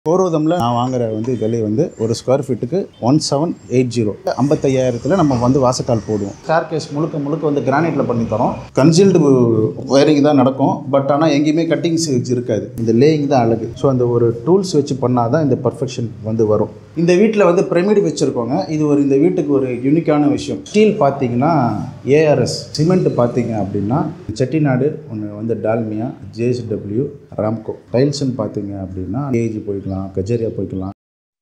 போர்வதமில் நான் வாங்குற வந்து விலை வந்து ஒரு ஸ்கொயர் ஃபீட்டுக்கு ஒன் செவன் எயிட் ஜீரோ ஐம்பத்தையாயிரத்தில் நம்ம வந்து வாசக்கால் போடுவோம் ஸ்டார் கேஸ் முழுக்க முழுக்க வந்து கிரானைட்டில் பண்ணி தரோம் கன்சீல்டு ஒயரிங் தான் நடக்கும் பட் ஆனால் எங்கேயுமே கட்டிங்ஸ் இருக்காது இந்த லேயிங் தான் அழகு ஸோ அந்த ஒரு டூல்ஸ் வச்சு பண்ணால் தான் இந்த பர்ஃபெக்ஷன் வந்து வரும் இந்த வீட்டில் வந்து பிரமிடு வச்சுருக்கோங்க இது ஒரு இந்த வீட்டுக்கு ஒரு யூனிக்கான விஷயம் ஸ்டீல் பார்த்தீங்கன்னா ஏஆர்எஸ் சிமெண்ட் பார்த்தீங்க அப்படின்னா செட்டிநாடு ஒன்று வந்து டால்மியா ஜேஎஸ்டபிள்யூ ராம்கோ டைல்ஸ்னு பார்த்தீங்க அப்படின்னா ஏஜி போய்க்கலாம் கஜேரியா போய்க்கலாம்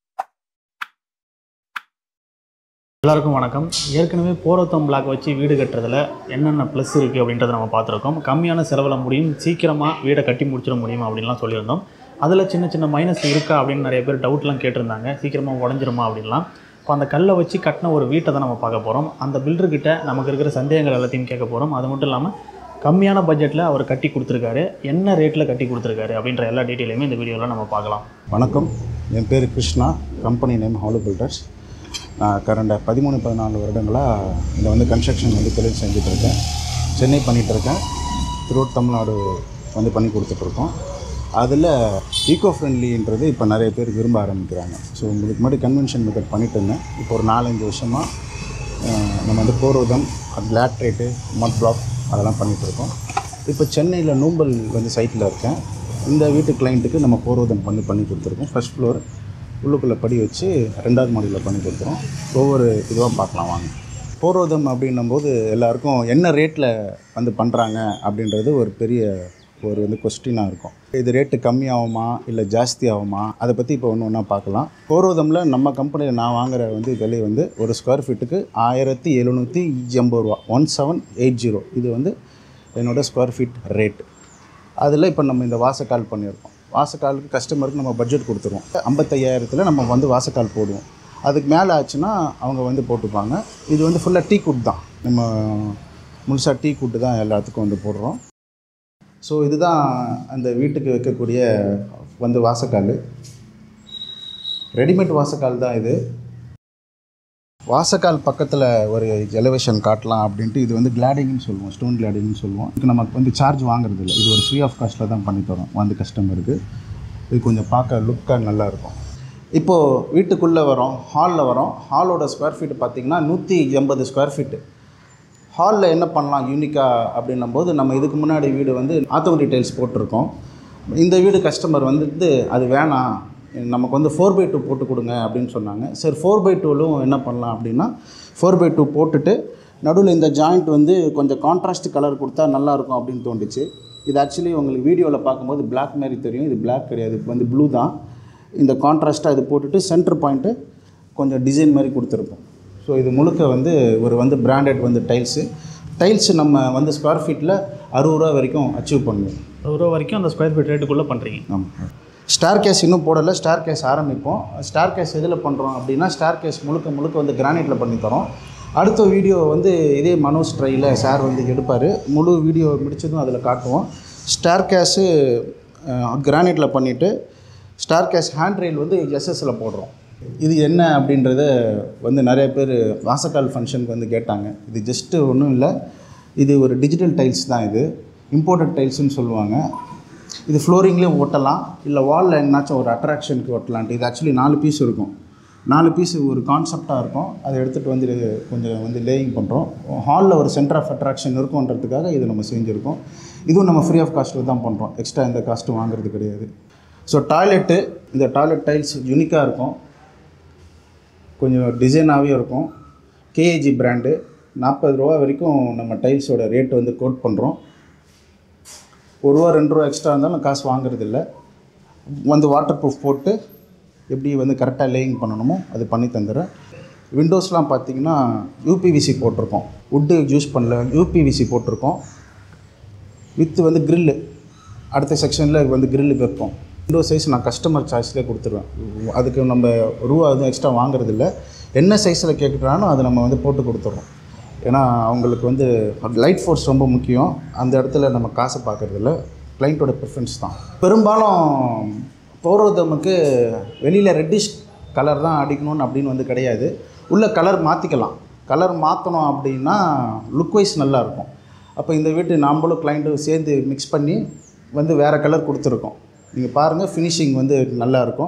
எல்லாருக்கும் வணக்கம் ஏற்கனவே போரோத்தம் பிளாக் வச்சு வீடு கட்டுறதுல என்னென்ன ப்ளஸ் இருக்குது அப்படின்றத நம்ம பார்த்துருக்கோம் கம்மியான செலவில் முடியும் சீக்கிரமாக வீடை கட்டி முடிச்சிட முடியும் அப்படின்லாம் சொல்லியிருந்தோம் அதில் சின்ன சின்ன மைனஸ் இருக்கா அப்படின்னு நிறைய பேர் டவுட்லாம் கேட்டிருந்தாங்க சீக்கிரமாக உடஞ்சிருமா அப்படின்லாம் இப்போ அந்த கல்லை வச்சு கட்டின ஒரு வீட்டை தான் நம்ம பார்க்க போகிறோம் அந்த பில்டர்கிட்ட நமக்கு இருக்கிற சந்தேகங்கள் எல்லாத்தையும் கேட்க போகிறோம் அது மட்டும் இல்லாமல் கம்மியான பட்ஜெட்டில் அவர் கட்டி கொடுத்துருக்காரு என்ன ரேட்டில் கட்டி கொடுத்துருக்காரு அப்படின்ற எல்லா டீட்டெயிலுமே இந்த வீடியோவில் நம்ம பார்க்கலாம் வணக்கம் என் பேர் கிருஷ்ணா கம்பெனி நேம் ஹவுலு பில்டர்ஸ் நான் கடந்த பதிமூணு பதினாலு வருடங்களாக இங்கே வந்து கன்ஸ்ட்ரக்ஷன் வந்து தொழில் செஞ்சுட்டு இருக்கேன் சென்னை பண்ணிகிட்டு இருக்கேன் த்ரூட் தமிழ்நாடு வந்து பண்ணி கொடுத்துட்ருக்கோம் அதில் ஈகோ ஃப்ரெண்ட்லின்றது இப்போ நிறைய பேர் விரும்ப ஆரம்பிக்கிறாங்க ஸோ உங்களுக்கு முன்னாடி கன்வென்ஷன் மெத்தட் பண்ணிட்டு இருந்தேன் இப்போ ஒரு நாலஞ்சு வருஷமாக அஹ், நம்ம வந்து போர்வதம் லேட்ரேட்டு மட் பிளாக் அதெல்லாம் பண்ணிகிட்ருக்கோம் இப்போ சென்னையில் நூம்பல் வந்து சைட்டில் இருக்கேன் இந்த வீட்டு கிளைண்ட்டுக்கு நம்ம போர்வதம் பண்ணி பண்ணி கொடுத்துருக்கோம் ஃபர்ஸ்ட் ஃப்ளோர் உள்ளுக்குள்ளே படி வச்சு ரெண்டாவது மாடியில் பண்ணி கொடுத்துரும் ஒவ்வொரு இதுவாக பார்க்கலாம் வாங்க போர்வதம் அப்படின்னும்போது எல்லாருக்கும் என்ன ரேட்டில் வந்து பண்ணுறாங்க அப்படின்றது ஒரு பெரிய ஒரு வந்து கொஸ்டினாக இருக்கும் இது ரேட்டு கம்மியாகுமா இல்லை ஜாஸ்தி ஆகுமா அதை பற்றி இப்போ ஒன்று ஒன்றா பார்க்கலாம் போர்வதமில் நம்ம கம்பெனியில் நான் வாங்குற வந்து விலை வந்து ஒரு ஸ்கொயர் ஃபீட்டுக்கு ஆயிரத்தி எழுநூற்றி எண்பது ரூபா ஒன் செவன் எயிட் ஜீரோ இது வந்து என்னோட ஸ்கொயர் ஃபீட் ரேட் அதில் இப்போ நம்ம இந்த வாசக்கால் பண்ணியிருக்கோம் வாசக்காலுக்கு கஸ்டமருக்கு நம்ம பட்ஜெட் கொடுத்துருவோம் ஐம்பத்தையாயிரத்தில் நம்ம வந்து வாசக்கால் போடுவோம் அதுக்கு மேலே ஆச்சுன்னா அவங்க வந்து போட்டுப்பாங்க இது வந்து ஃபுல்லாக டீ குட் தான் நம்ம முழுசாக டீ குட்டு தான் எல்லாத்துக்கும் வந்து போடுறோம் ஸோ இதுதான் அந்த வீட்டுக்கு வைக்கக்கூடிய வந்து வாசக்கால் ரெடிமேட் வாசக்கால் தான் இது வாசக்கால் பக்கத்தில் ஒரு எலிவேஷன் காட்டலாம் அப்படின்ட்டு இது வந்து கிளாடிங்னு சொல்லுவோம் ஸ்டோன் கிளாடிங்னு சொல்லுவோம் இதுக்கு நமக்கு வந்து சார்ஜ் வாங்குறது இல்லை இது ஒரு ஃப்ரீ ஆஃப் காஸ்ட்டில் தான் பண்ணி தரோம் வந்து கஸ்டமருக்கு இது கொஞ்சம் பார்க்க லுக்காக நல்லாயிருக்கும் இப்போது வீட்டுக்குள்ளே வரோம் ஹாலில் வரோம் ஹாலோட ஸ்கொயர் ஃபீட் பார்த்திங்கன்னா நூற்றி எண்பது ஸ்கொயர் ஃபீட்டு ஹாலில் என்ன பண்ணலாம் யூனிக்காக அப்படின்னும் போது நம்ம இதுக்கு முன்னாடி வீடு வந்து ஆத்தோமரி டைல்ஸ் போட்டிருக்கோம் இந்த வீடு கஸ்டமர் வந்துட்டு அது வேணாம் நமக்கு வந்து ஃபோர் பை டூ போட்டு கொடுங்க அப்படின்னு சொன்னாங்க சரி ஃபோர் பை டூலும் என்ன பண்ணலாம் அப்படின்னா ஃபோர் பை டூ போட்டுட்டு நடுவில் இந்த ஜாயிண்ட் வந்து கொஞ்சம் கான்ட்ராஸ்ட் கலர் கொடுத்தா நல்லாயிருக்கும் அப்படின்னு தோணுச்சு இது ஆக்சுவலி உங்களுக்கு வீடியோவில் பார்க்கும்போது Black மாதிரி தெரியும் இது Black கிடையாது இது வந்து ப்ளூ தான் இந்த கான்ட்ராஸ்ட்டாக இது போட்டுட்டு சென்டர் பாயிண்ட்டு கொஞ்சம் டிசைன் மாதிரி கொடுத்துருப்போம் ஸோ இது முழுக்க வந்து ஒரு வந்து பிராண்டட் வந்து டைல்ஸு டைல்ஸ் நம்ம வந்து ஸ்கொயர் ஃபீட்டில் அறுபது ரூபா வரைக்கும் அச்சீவ் பண்ணுவோம் ஒரு ரூபா வரைக்கும் அந்த ஸ்கொயர் ஃபீட் ரேட்டுக்குள்ளே பண்ணுறீங்க ஆமாம் ஸ்டார் கேஸ் இன்னும் போடலை ஸ்டார் கேஸ் ஆரம்பிப்போம் ஸ்டார் கேஸ் எதில் பண்ணுறோம் அப்படின்னா ஸ்டார் கேஸ் முழுக்க முழுக்க வந்து கிரானைட்டில் பண்ணி தரோம் அடுத்த வீடியோ வந்து இதே மனோஜ் ட்ரையில் சார் வந்து எடுப்பார் முழு வீடியோ முடிச்சதும் அதில் காட்டுவோம் ஸ்டார் கேஸு கிரானைட்டில் பண்ணிவிட்டு ஸ்டார் கேஸ் ஹேண்ட் ரெயில் வந்து எஸ்எஸ்ஸில் போடுறோம் இது என்ன அப்படின்றத வந்து நிறைய பேர் வாசக்கால் ஃபங்க்ஷனுக்கு வந்து கேட்டாங்க இது ஜஸ்ட்டு ஒன்றும் இல்லை இது ஒரு டிஜிட்டல் டைல்ஸ் தான் இது இம்போர்ட்டட் டைல்ஸ்னு சொல்லுவாங்க இது ஃப்ளோரிங்லேயும் ஒட்டலாம் இல்லை வாலில் எங்கேனாச்சும் ஒரு அட்ராக்ஷனுக்கு ஒட்டலான்ட்டு இது ஆக்சுவலி நாலு பீஸ் இருக்கும் நாலு பீஸ் ஒரு கான்செப்டாக இருக்கும் அதை எடுத்துகிட்டு வந்து கொஞ்சம் வந்து லேயிங் பண்ணுறோம் ஹாலில் ஒரு சென்டர் ஆஃப் அட்ராக்ஷன் இருக்கும்ன்றதுக்காக இது நம்ம செஞ்சுருக்கோம் இதுவும் நம்ம ஃப்ரீ ஆஃப் காஸ்ட்டில் தான் பண்ணுறோம் எக்ஸ்ட்ரா எந்த காஸ்ட்டும் வாங்குறது கிடையாது ஸோ டாய்லெட்டு இந்த டாய்லெட் டைல்ஸ் யூனிக்காக இருக்கும் கொஞ்சம் டிசைனாகவே இருக்கும் கேஏஜி பிராண்டு நாற்பது ரூபா வரைக்கும் நம்ம டைல்ஸோட ரேட் வந்து கோட் பண்ணுறோம் ஒரு ரூபா ரெண்டு ரூபா எக்ஸ்ட்ரா இருந்தாலும் காசு வாங்குறது இல்ல வந்து வாட்டர் ப்ரூஃப் போட்டு எப்படி வந்து கரெக்டாக லேயிங் பண்ணணுமோ அது பண்ணி தந்துடுறேன் விண்டோஸ்லாம் பார்த்தீங்கன்னா யூபிவிசி போட்டிருக்கோம் வுட்டு யூஸ் பண்ணல யூபிவிசி போட்டிருக்கோம் வித் வந்து கிரில்லு அடுத்த செக்ஷனில் வந்து கிரில்லு வைப்போம் விண்டோ சைஸ் நான் கஸ்டமர் சாய்ஸ்லேயே கொடுத்துருவேன் அதுக்கு நம்ம ரூபா எதுவும் எக்ஸ்ட்ரா வாங்குறது இல்ல என்ன சைஸில் கேட்குறானோ அதை நம்ம வந்து போட்டு கொடுத்துட்றோம் ஏன்னா அவங்களுக்கு வந்து லைட் ஃபோர்ஸ் ரொம்ப முக்கியம் அந்த இடத்துல நம்ம காசை பார்க்குறதில்ல கிளைண்ட்டோட ப்ரிஃபரன்ஸ் தான் பெரும்பாலும் பௌரோதமுக்கு வெளியில் ரெட்டிஷ் கலர் தான் அடிக்கணும்னு அப்படின்னு வந்து கிடையாது உள்ள கலர் மாற்றிக்கலாம் கலர் மாற்றணும் அப்படின்னா லுக் வைஸ் நல்லாயிருக்கும் அப்போ இந்த வீட்டு நாம்பளும் கிளைண்ட்டும் சேர்ந்து மிக்ஸ் பண்ணி வந்து வேறு கலர் கொடுத்துருக்கோம் நீங்கள் பாருங்கள் ஃபினிஷிங் வந்து நல்லா இருக்கும்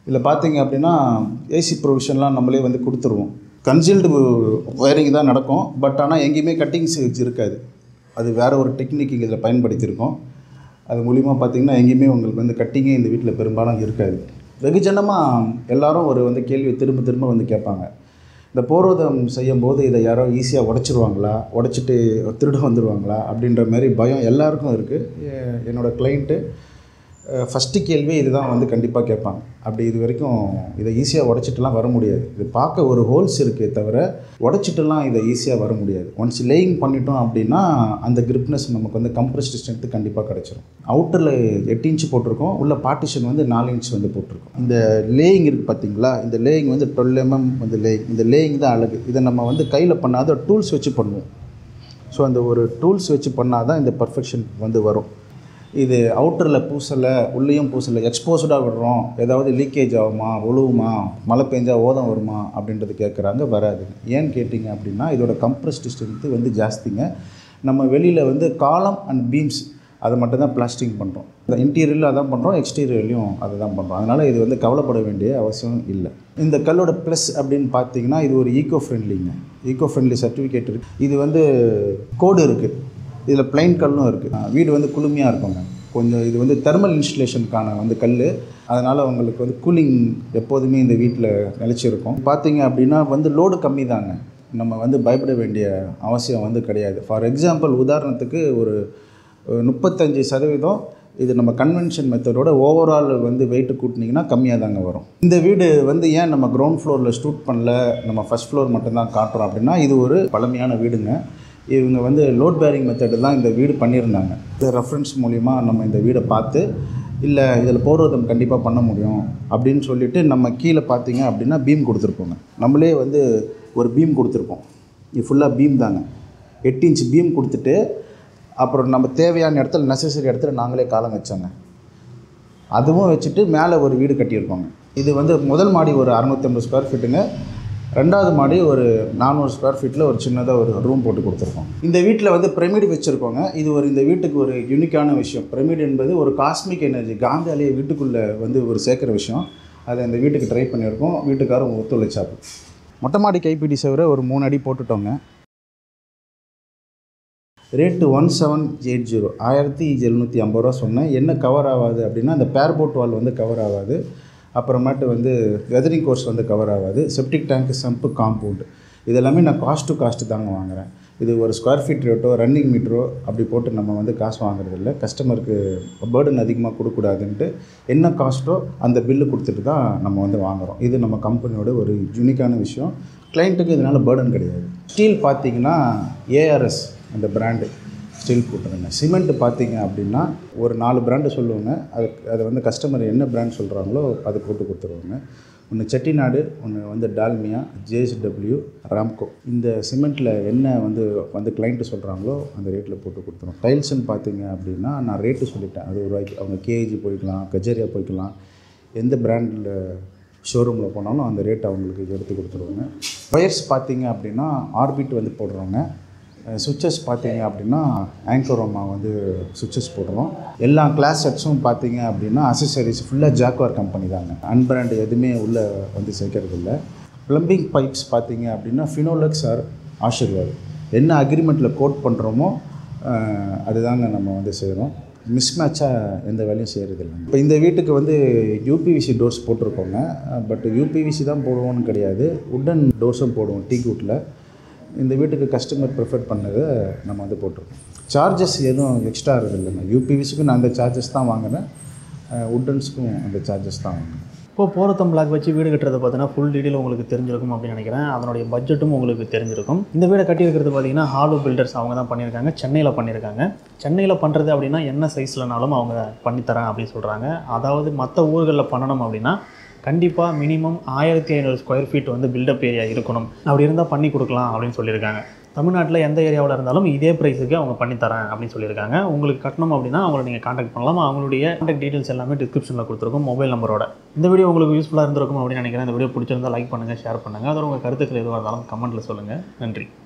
இதில் பார்த்தீங்க அப்படின்னா ஏசி ப்ரொவிஷன்லாம் நம்மளே வந்து கொடுத்துருவோம் கன்சீல்டு ஒயரிங் தான் நடக்கும் பட் ஆனால் எங்கேயுமே கட்டிங்ஸ் இருக்காது அது வேறு ஒரு டெக்னிக் இதில் பயன்படுத்தியிருக்கோம் அது மூலிமா பார்த்தீங்கன்னா எங்கேயுமே உங்களுக்கு வந்து கட்டிங்கே இந்த வீட்டில் பெரும்பாலும் இருக்காது வெகுஜனமாக எல்லாரும் ஒரு வந்து கேள்வி திரும்ப திரும்ப வந்து கேட்பாங்க இந்த போர்வதம் செய்யும்போது இதை யாரோ ஈஸியாக உடச்சிருவாங்களா உடச்சிட்டு திருட வந்துடுவாங்களா அப்படின்ற மாதிரி பயம் எல்லாருக்கும் இருக்குது என்னோடய கிளைண்ட்டு ஃபஸ்ட்டு கேள்வி இதுதான் வந்து கண்டிப்பாக கேட்பாங்க அப்படி இது வரைக்கும் இதை ஈஸியாக உடச்சிட்டுலாம் வர முடியாது இது பார்க்க ஒரு ஹோல்ஸ் இருக்கே தவிர உடச்சிட்டுலாம் இதை ஈஸியாக வர முடியாது ஒன்ஸ் லேயிங் பண்ணிட்டோம் அப்படின்னா அந்த கிரிப்னஸ் நமக்கு வந்து கம்ப்ரஸ்ட் ஸ்ட்ரென்த்து கண்டிப்பாக கிடச்சிரும் அவுட்டரில் எட்டு இன்ச் போட்டிருக்கோம் உள்ள பார்ட்டிஷன் வந்து நாலு இன்ச் வந்து போட்டிருக்கோம் இந்த லேயிங் இருக்குது பார்த்தீங்களா இந்த லேயிங் வந்து டுவெல் எம்எம் வந்து லேயிங் இந்த லேயிங் தான் அழகு இதை நம்ம வந்து கையில் பண்ணாத டூல்ஸ் வச்சு பண்ணுவோம் ஸோ அந்த ஒரு டூல்ஸ் வச்சு பண்ணால் தான் இந்த பர்ஃபெக்ஷன் வந்து வரும் இது அவுட்டரில் பூசலை உள்ளேயும் பூசலை எக்ஸ்போஸ்டாக விடுறோம் ஏதாவது லீக்கேஜ் ஆகுமா ஒழுவுமா மழை பெஞ்சா ஓதம் வருமா அப்படின்றது கேட்குறாங்க வராதுங்க ஏன்னு கேட்டிங்க அப்படின்னா இதோட கம்ப்ரஸ்ட் ஸ்ட்ரென்த்து வந்து ஜாஸ்திங்க நம்ம வெளியில் வந்து காலம் அண்ட் பீம்ஸ் அதை மட்டும் தான் பிளாஸ்டிங் பண்ணுறோம் இந்த இன்டீரியரில் அதான் பண்ணுறோம் எக்ஸ்டீரியர்லையும் அதை தான் பண்ணுறோம் அதனால் இது வந்து கவலைப்பட வேண்டிய அவசியம் இல்லை இந்த கல்லோட ப்ளஸ் அப்படின்னு பார்த்தீங்கன்னா இது ஒரு ஈகோ ஃப்ரெண்ட்லிங்க ஈகோ ஃப்ரெண்ட்லி சர்டிஃபிகேட் இருக்குது இது வந்து கோடு இருக்குது இதில் பிளைன் கல்லும் இருக்குது வீடு வந்து குளுமையாக இருக்குங்க கொஞ்சம் இது வந்து தெர்மல் இன்ஸ்டலேஷனுக்கான வந்து கல் அதனால் உங்களுக்கு வந்து கூலிங் எப்போதுமே இந்த வீட்டில் நிலச்சிருக்கும் பார்த்தீங்க அப்படின்னா வந்து லோடு கம்மி தாங்க நம்ம வந்து பயப்பட வேண்டிய அவசியம் வந்து கிடையாது ஃபார் எக்ஸாம்பிள் உதாரணத்துக்கு ஒரு அஹ், முப்பத்தஞ்சு சதவீதம் இது நம்ம கன்வென்ஷன் மெத்தடோட ஓவரால் வந்து வெயிட்டு கூட்டினீங்கன்னா கம்மியாக தாங்க வரும் இந்த வீடு வந்து ஏன் நம்ம கிரவுண்ட் ஃப்ளோரில் ஷூட் பண்ணல நம்ம ஃபஸ்ட் ஃப்ளோர் மட்டும்தான் காட்டுறோம் அப்படின்னா இது ஒரு பழமையான வீடுங்க இவங்க வந்து லோட் பேரிங் மெத்தடு தான் இந்த வீடு பண்ணியிருந்தாங்க இந்த ரெஃபரன்ஸ் மூலிமா நம்ம இந்த வீடை பார்த்து இல்லை இதில் போர்வதம் கண்டிப்பாக பண்ண முடியும் அப்படின்னு சொல்லிட்டு நம்ம கீழே பார்த்தீங்க அப்படின்னா பீம் கொடுத்துருப்போங்க நம்மளே வந்து ஒரு பீம் கொடுத்துருப்போம் இது ஃபுல்லாக பீம் தாங்க எட்டு இன்ச் பீம் கொடுத்துட்டு அப்புறம் நம்ம தேவையான இடத்துல நெசசரி இடத்துல நாங்களே காலம் வச்சோங்க அதுவும் வச்சுட்டு மேலே ஒரு வீடு கட்டியிருக்கோங்க இது வந்து முதல் மாடி ஒரு அறநூற்றம்பது ஸ்கொயர் ஃபீட்டுங்க ரெண்டாவது மாடி ஒரு நானூறு ஸ்கொயர் ஃபீட்டில் ஒரு சின்னதாக ஒரு ரூம் போட்டு கொடுத்துருக்கோம் இந்த வீட்டில் வந்து பிரமிடு வச்சுருக்கோங்க இது ஒரு இந்த வீட்டுக்கு ஒரு யூனிக்கான விஷயம் பிரமிடு என்பது ஒரு காஸ்மிக் எனர்ஜி காந்தாலியை வீட்டுக்குள்ளே வந்து ஒரு சேர்க்குற விஷயம் அதை இந்த வீட்டுக்கு ட்ரை பண்ணியிருக்கோம் வீட்டுக்காரரும் ஒத்துழைச்சாப்பு மொட்டை மாடி கைப்பிடி சவர ஒரு மூணு அடி போட்டுட்டோங்க rate one seven eight zero ஆயிரத்தி எழுநூற்றி ஐம்பது ரூபா சொன்னேன் என்ன கவர் ஆகாது அப்படின்னா அந்த பேர்போட் வால் வந்து கவர் ஆகாது அப்புறமேட்டு வந்து வெதரிங் கோர்ஸ் வந்து கவர் ஆகாது செப்டிக் டேங்க் சம்பு காம்பவுண்டு இதெல்லாமே நான் காஸ்ட் டு காஸ்ட்டு தாங்க வாங்குறேன் இது ஒரு ஸ்கொயர் ஃபீட் ரேட்டோ ரன்னிங் மீட்டரோ அப்படி போட்டு நம்ம வந்து காசு வாங்குறது இல்லை கஸ்டமருக்கு பேர்டன் அதிகமாக கொடுக்கக்கூடாதுன்ட்டு என்ன காஸ்ட்டோ அந்த பில்லு கொடுத்துட்டு தான் நம்ம வந்து வாங்குகிறோம் இது நம்ம கம்பெனியோட ஒரு யூனிக்கான விஷயம் கிளைண்ட்டுக்கு இதனால் பேர்டன் கிடையாது ஸ்டீல் பார்த்தீங்கன்னா ஏஆர்எஸ் அந்த பிராண்டு ஸ்டீல் போட்டுருங்க சிமெண்ட் பார்த்தீங்க அப்படின்னா ஒரு நாலு பிராண்டு சொல்லுவாங்க அது அதை வந்து கஸ்டமர் என்ன பிராண்ட் சொல்கிறாங்களோ அதை போட்டு கொடுத்துருவாங்க ஒன்று செட்டிநாடு ஒன்று வந்து டால்மியா ஜேஎஸ்டபிள்யூ ராம்கோ இந்த சிமெண்ட்டில் என்ன வந்து வந்து கிளைண்ட்டு சொல்கிறாங்களோ அந்த ரேட்டில் போட்டு கொடுத்துருவோம் டைல்ஸ்னு பார்த்தீங்க அப்படின்னா நான் ரேட்டு சொல்லிட்டேன் அது ஒரு ரூபாய்க்கு அவங்க கேஜி போய்க்கலாம் கஜேரியா போய்க்கலாம் எந்த பிராண்டில் ஷோரூமில் போனாலும் அந்த ரேட் அவங்களுக்கு எடுத்து கொடுத்துருவாங்க ஒயர்ஸ் பார்த்தீங்க அப்படின்னா ஆர்பிட் வந்து போடுறோங்க சுவிட்சஸ் பார்த்தீங்க அப்படின்னா ஆங்கரோமா வந்து சுவிட்சஸ் போடுறோம் எல்லா கிளாஸ் செட்ஸும் பார்த்தீங்க அப்படின்னா அசசரிஸ் ஃபுல்லாக ஜாக்வார் கம்பெனி தாங்க அன்பிராண்ட் எதுவுமே உள்ளே வந்து சேர்க்கறது இல்லை ப்ளம்பிங் பைப்ஸ் பார்த்தீங்க அப்படின்னா ஃபினோலக்ஸ் ஆர் ஆஷிர்வாத் என்ன அக்ரிமெண்ட்டில் கோட் பண்ணுறோமோ அஹ், அதுதாங்க நம்ம வந்து செய்கிறோம் மிஸ்மேட்சாக எந்த வேலையும் செய்கிறது இல்லை இப்போ இந்த வீட்டுக்கு வந்து யூபிவிசி டோர்ஸ் போட்டிருக்கோங்க பட் யூபிவிசி தான் போடுவோம்னு கிடையாது உட்டன் டோர்ஸும் போடுவோம் டீ கூட்டில் இந்த வீட்டுக்கு கஸ்டமர் ப்ரிஃபர் பண்ணதை நம்ம வந்து போட்டிருக்கோம் சார்ஜஸ் எதுவும் எக்ஸ்ட்ரா இருக்குது இல்லைங்க யூபிவிசிக்கும் நான் அந்த சார்ஜஸ் தான் வாங்குறேன் உட்டன்ஸுக்கும் அந்த சார்ஜஸ் தான் வாங்குறேன் இப்போ போரத்தம் பிளாக் வச்சு வீடு கட்டுறது பார்த்தீங்கன்னா ஃபுல் டீட்டெயில் உங்களுக்கு தெரிஞ்சிருக்கும் அப்படின்னு நினைக்கிறேன் அதனுடைய பட்ஜெட்டும் உங்களுக்கு தெரிஞ்சிருக்கும் இந்த வீடை கட்டியிருக்கிறது பார்த்தீங்கன்னா ஹாலோ பில்டர்ஸ் அவங்க தான் பண்ணியிருக்காங்க சென்னையில் பண்ணியிருக்காங்க சென்னையில் பண்ணுறது அப்படின்னா என்ன சைஸ்லனாலும் அவங்க பண்ணித்தரேன் அப்படின்னு சொல்கிறாங்க அதாவது மற்ற ஊர்களில் பண்ணணும் அப்படின்னா கண்டிப்பாக மினிமம் ஆயிரத்தி ஐநூறு ஸ்கொயர் ஃபீட் வந்து பில்டப் ஏரியா இருக்கணும் அப்படி இருந்தால் பண்ணி கொடுக்கலாம் அப்படின்னு சொல்லியிருக்காங்க தமிழ்நாட்டில் எந்த ஏரியாவில் இருந்தாலும் இதே ப்ரைஸுக்கு அவங்க பண்ணித்தரேன் அப்படின்னு சொல்லியிருக்காங்க உங்களுக்கு கட்டணும் அப்படின்னா அவங்கள நீங்கள் காண்டாக்ட் பண்ணலாம் அவங்களுடைய காண்டாக்ட் டீட்டெயில்ஸ் எல்லாமே டிஸ்கிரிப்ஷனில் கொடுத்துருக்கோம் மொபைல் நம்பரோட இந்த வீடியோ உங்களுக்கு யூஸ்ஃபுல்லாக இருந்திருக்கும் அப்படின்னு நினைக்கிறேன் இந்த வீடியோ பிடிச்சிருந்தா லைக் பண்ணுங்கள் ஷேர் பண்ணுங்கள் அதோட உங்கள் கருத்துக்கள் எதுவாக இருந்தாலும் கமெண்ட்டில் சொல்லுங்கள் நன்றி